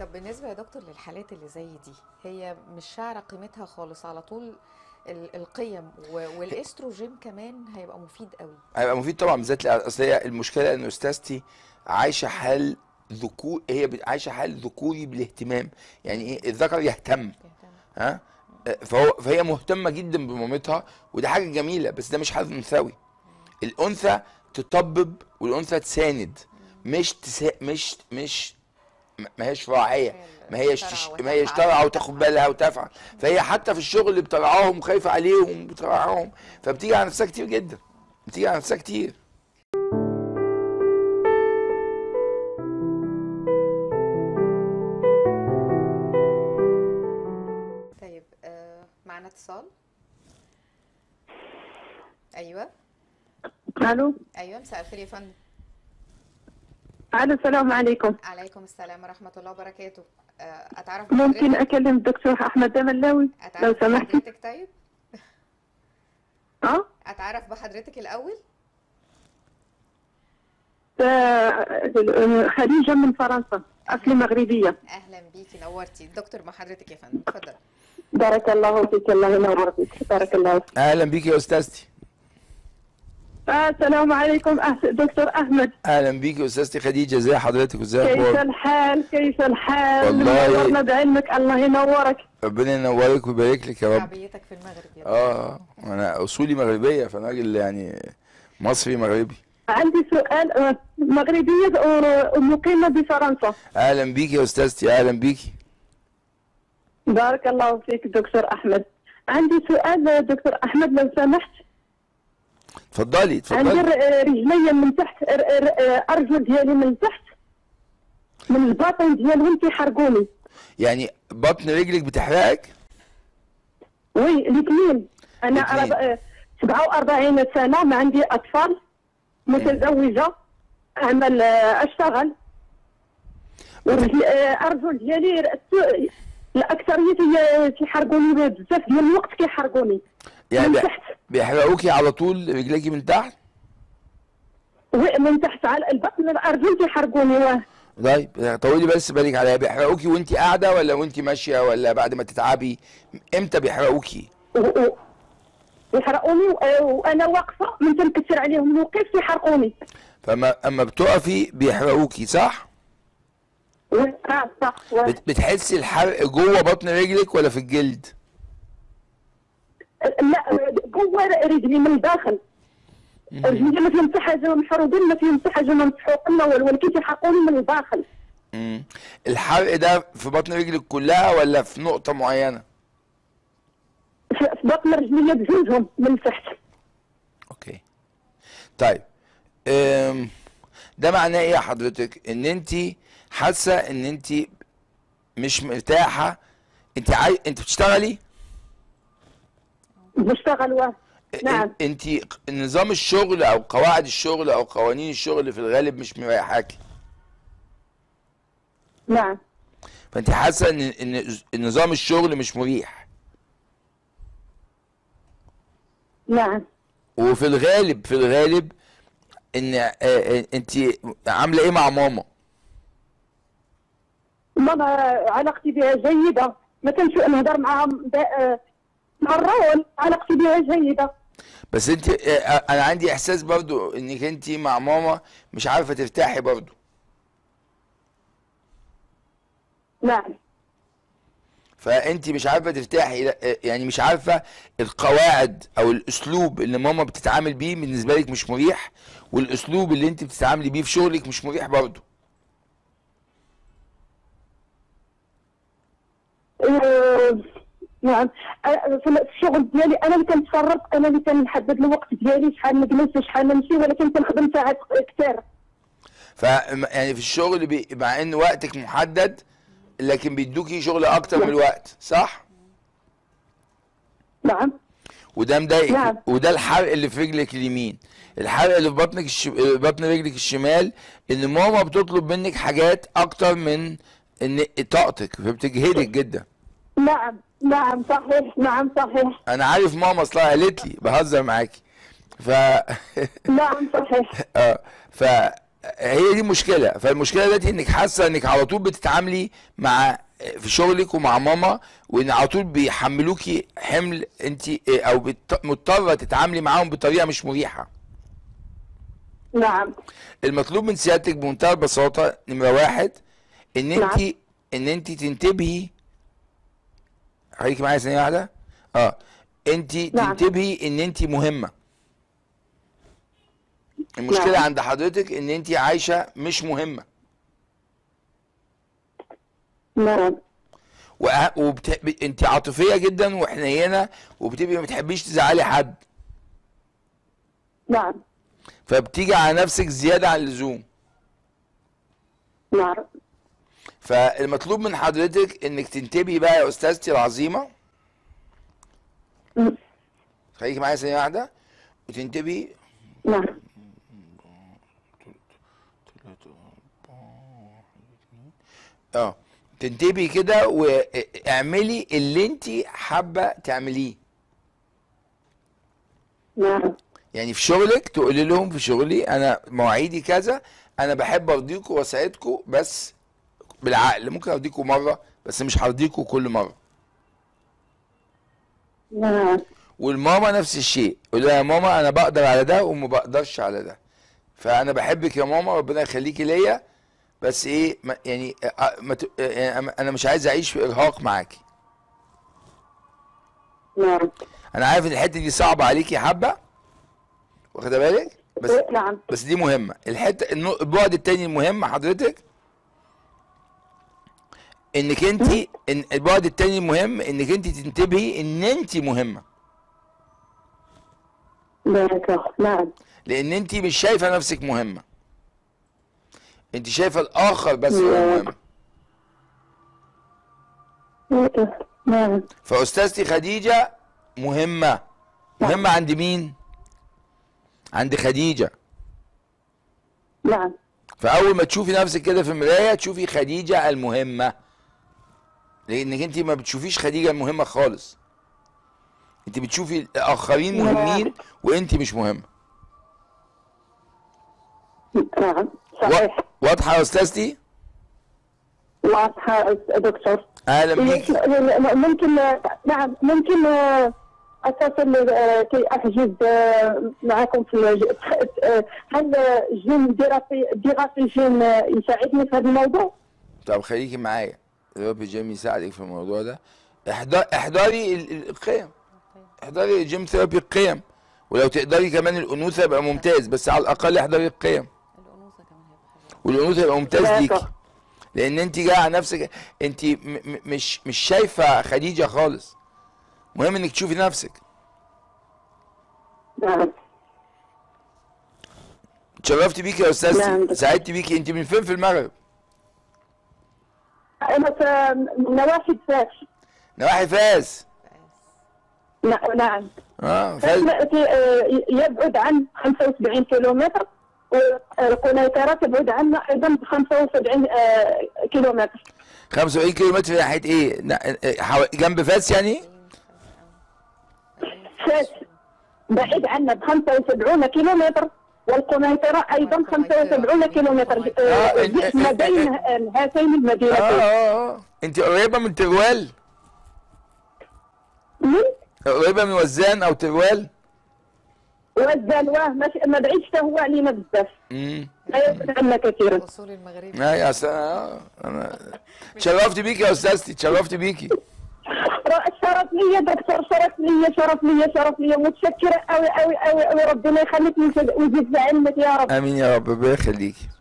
طب بالنسبة يا دكتور للحالات اللي زي دي هي مش شاعرة قيمتها خالص على طول ال- القيم و- والاستروجين كمان هيبقى مفيد قوي هيبقى مفيد طبعا بالذات لأ- اصل هي المشكله ان استاذتي عايشه حال ذكور هي بت- عايشه حال ذكوري بالاهتمام يعني ايه الذكر يهتم يهتم. ها فهو فهي مهتمه جدا بمامتها وده حاجه جميله بس ده مش حال انثوي الانثى تطبب والانثى تساند مش تسا... مش مش ما هيش راعيه ما هيش تش... ما هيش ترعى وتاخد بالها وتفعل فهي حتى في الشغل بترعاهم خايفه عليهم بترعاهم فبتيجي على نفسها كتير جدا بتيجي على نفسها كتير طيب آه معنا اتصال ايوه الو ايوه مساء الخير يا فندم الو السلام عليكم عليكم السلام ورحمة الله وبركاته آه اتعرف ممكن بحضرتك اكلم الدكتور احمد دملاوي لو اتعرف سمحتي بحضرتك طيب اه اتعرف بحضرتك الاول ف- خديجه من فرنسا اصلي مغربيه اهلا بيكي نورتي الدكتور مع حضرتك يا فندم اتفضل بارك الله فيك الله ينور فيك بارك الله فيك اهلا بيك يا استاذتي آه، السلام عليكم أه- دكتور احمد اهلا بيك يا استاذتي خديجه ازي حضرتك وازي كيف اخبارك الحال كيف الحال والله- نورنا بعلمك الله ينورك ربنا ينورك ويبارك لك يا رب شعبيتك في المغرب يا دكتور. اه انا اصولي مغربيه فانا راجل يعني مصري مغربي عندي سؤال آه، مغربيه و- ومقيمه بفرنسا اهلا بيك يا استاذتي اهلا بيكي بارك الله فيك دكتور احمد عندي سؤال آه، دكتور احمد لو سمحت اتفضلي عندي اتفضلي ر- رجلي من تحت ر- ر- ارجل ديالي من تحت من الباطن ديالهم كيحرقوني يعني بطن رجلك بتحرقك وي الاثنين انا الاتنين. أرب- آه، 47 سنه ما عندي اطفال متزوجه اعمل آه، اشتغل ورجل آه، ارجل ديالي رأس- الاكثريه هي كيحرقوني بزاف ديال الوقت كيحرقوني يعني من بيح- تحت بيحرقوكي على طول رجليكي من تحت وي من تحت على البطن الارجل كيحرقوني واه طيب طولي بس بالك عليها بيحرقوكي وانت قاعده ولا وانت ماشيه ولا بعد ما تتعبي امتى بيحرقوكي و- و- يحرقوني و- وانا واقفه من تنكسر عليهم الوقيف يحرقوني فما اما بتقفي بيحرقوكي صح و- آه، صح و- بت- بتحسي الحرق جوه بطن رجلك ولا في الجلد لا جوا رجلي من الداخل رجلي ما فيهم حتى حاجه محروقين ما فيهم حتى حاجه مسحوقين ولكن تيحرقوني من الداخل مم. الحرق ده في بطن رجلك كلها ولا في نقطه معينه في في بطن رجلي بجوجهم من تحت اوكي طيب أم، ده معناه ايه يا حضرتك ان انت حاسه ان انت مش مرتاحه انت عاي... انت بتشتغلي بشتغل واه نعم انت نظام الشغل او قواعد الشغل او قوانين الشغل في الغالب مش مريحاكي نعم فانت حاسه ان ان نظام الشغل مش مريح نعم وفي الغالب في الغالب ان آه، آه، انت عامله ايه مع ماما ماما علاقتي بها جيده ما كنش نهضر معها ب- آه، مرة علاقتي بها جيده بس انت آه، آه، انا عندي احساس برضو انك انت مع ماما مش عارفه ترتاحي برضو نعم فانت مش عارفه ترتاحي لا، آه، يعني مش عارفه القواعد او الاسلوب اللي ماما بتتعامل بيه بالنسبه لك مش مريح والاسلوب اللي انت بتتعاملي بيه في شغلك مش مريح برضو آه، نعم آه، في الشغل ديالي انا اللي كنتصرف انا اللي كنحدد الوقت ديالي شحال نجلس شحال نمشي ولكن كنخدم ساعات كثير ف يعني في الشغل بي... مع ان وقتك محدد لكن بيدوكي شغل اكتر من الوقت صح نعم وده مضايقك نعم. وده الحرق اللي في رجلك اليمين الحرق اللي في بطنك الش... بطن رجلك الشمال ان ماما بتطلب منك حاجات اكتر من ان طاقتك فبتجهدك جدا نعم نعم صحيح نعم صحيح انا عارف ماما اصلها قالت لي بهزر معاكي ف نعم صحيح اه ف هي دي مشكله فالمشكله دلوقتي انك حاسه انك على طول بتتعاملي مع في شغلك ومع ماما وان على طول بيحملوكي حمل انت او بت- مضطره تتعاملي معاهم بطريقه مش مريحه نعم المطلوب من سيادتك بمنتهى البساطه نمره واحد ان انت نعم. ان انت تنتبهي خليكي معايا ثانيه واحده اه انت نعم. تنتبهي ان انت مهمه المشكله نعم. عند حضرتك ان انت عايشه مش مهمه نعم وأه- وبت... ب- انت عاطفيه جدا وحنينه وبتبقي ما بتحبيش تزعلي حد نعم فبتيجي على نفسك زياده عن اللزوم نعم فالمطلوب من حضرتك انك تنتبهي بقى يا استاذتي العظيمه م- خليكي معايا ثانيه واحده وتنتبهي نعم اه تنتبهي كده واعملي اللي انت حابه تعمليه نعم يعني في شغلك تقولي لهم في شغلي انا مواعيدي كذا انا بحب ارضيكم واساعدكم بس بالعقل ممكن ارضيكم مره بس مش هرضيكم كل مره نعم والماما نفس الشيء قول لها يا ماما انا بقدر على ده وما بقدرش على ده فانا بحبك يا ماما ربنا يخليكي ليا بس ايه ما يعني آه، ما ت- آه، يعني انا مش عايز اعيش في ارهاق معاكي نعم انا عارف ان الحته دي صعبه عليكي حبه واخده بالك بس نعم بس دي مهمه الحته النو- البعد التاني المهم حضرتك انك انت ان البعد التاني المهم انك انت تنتبهي ان انت مهمه بارك نعم لان انت مش شايفه نفسك مهمه انت شايفه الاخر بس هو نعم. مهم نعم فاستاذتي خديجه مهمه مهمه عند مين عند خديجه نعم فاول ما تشوفي نفسك كده في المرايه تشوفي خديجه المهمه لانك انت ما بتشوفيش خديجه المهمه خالص انت بتشوفي الاخرين نعم. مهمين وانت مش مهمه نعم صحيح وا- واضحه يا استاذتي واضحة دكتور اهلا بيك ممكن نعم ممكن آه، اتصل آه، كي احجز آه، معكم في الج- آه، هل جيم دراسي دراسي جيم آه، يساعدني في هذا الموضوع؟ طب خليكي معايا رب جيم يساعدك في الموضوع ده احضر احضري ال- ال- القيم احضري جيم ثيرابي القيم ولو تقدري كمان الانوثه يبقى ممتاز بس على الاقل احضري القيم الانوثه كمان هيبقى حلو والانوثه يبقى ممتاز لا، ليكي صح. لان انت جايه على نفسك انت م م مش مش شايفه خديجه خالص مهم انك تشوفي نفسك نعم اتشرفت بيكي يا نعم، استاذتي دكتور. سعدت بيكي انت من فين في المغرب انا في نواحي فاس نواحي فاس ن- نعم اه فاس فاس في- آه، يبعد عن 75 كيلومتر والقنيطرة تبعد عنا ايضا ب 75 آه، كيلومتر 75 كيلو متر ناحيه ايه نا- اه، حو- جنب فاس يعني فاس بعيد عنا ب 75 كيلومتر والقنيطرة أيضا 75 كيلومتر آه، آه، ال- ما ال- بين هاتين اه المدينتين اه اه انت قريبه من تروال من قريبه من وزان او تروال والزلوة ماشي ما بعيدش حتى هو علينا بزاف امم لا يبعد عنا كثيرا اصول المغرب اه يا أستاذ، اه انا اتشرفت بيكي يا استاذتي اتشرفت بيكي شرف لي دكتور شرف لي شرف لي شرف لي متشكرة أوي أوي أوي أوي ربنا يخليك ويزيد في علمك يا رب امين يا رب ربنا يخليكي